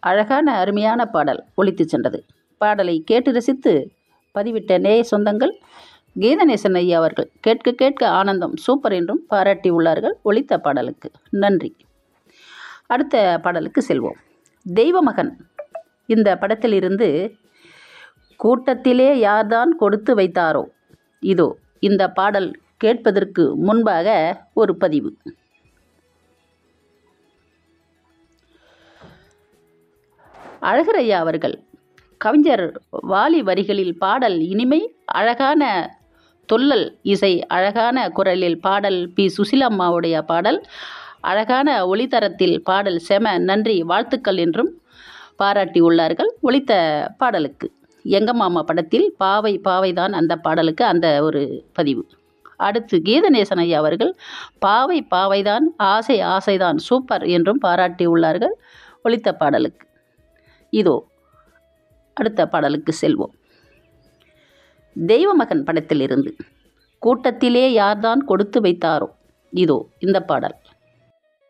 அழகான அருமையான பாடல் ஒலித்து சென்றது பாடலை கேட்டு ரசித்து பதிவிட்ட நேய சொந்தங்கள் கீதநேசன் ஐயா அவர்கள் கேட்க கேட்க ஆனந்தம் சூப்பர் என்றும் பாராட்டி உள்ளார்கள் ஒலித்த பாடலுக்கு நன்றி அடுத்த பாடலுக்கு செல்வோம் தெய்வமகன் இந்த படத்திலிருந்து கூட்டத்திலே யார்தான் கொடுத்து வைத்தாரோ இதோ இந்த பாடல் கேட்பதற்கு முன்பாக ஒரு பதிவு அழகரையா அவர்கள் கவிஞர் வாலி வரிகளில் பாடல் இனிமை அழகான தொல்லல் இசை அழகான குரலில் பாடல் பி சுசிலம்மாவுடைய பாடல் அழகான ஒளித்தரத்தில் பாடல் செம நன்றி வாழ்த்துக்கள் என்றும் பாராட்டி உள்ளார்கள் ஒளித்த பாடலுக்கு எங்க மாமா படத்தில் பாவை பாவைதான் அந்த பாடலுக்கு அந்த ஒரு பதிவு அடுத்து கீதநேசன் ஐயா அவர்கள் பாவை பாவைதான் ஆசை ஆசைதான் சூப்பர் என்றும் பாராட்டி உள்ளார்கள் ஒளித்த பாடலுக்கு இதோ அடுத்த பாடலுக்கு செல்வோம் தெய்வமகன் படத்திலிருந்து கூட்டத்திலே யார்தான் கொடுத்து வைத்தாரோ இதோ இந்த பாடல்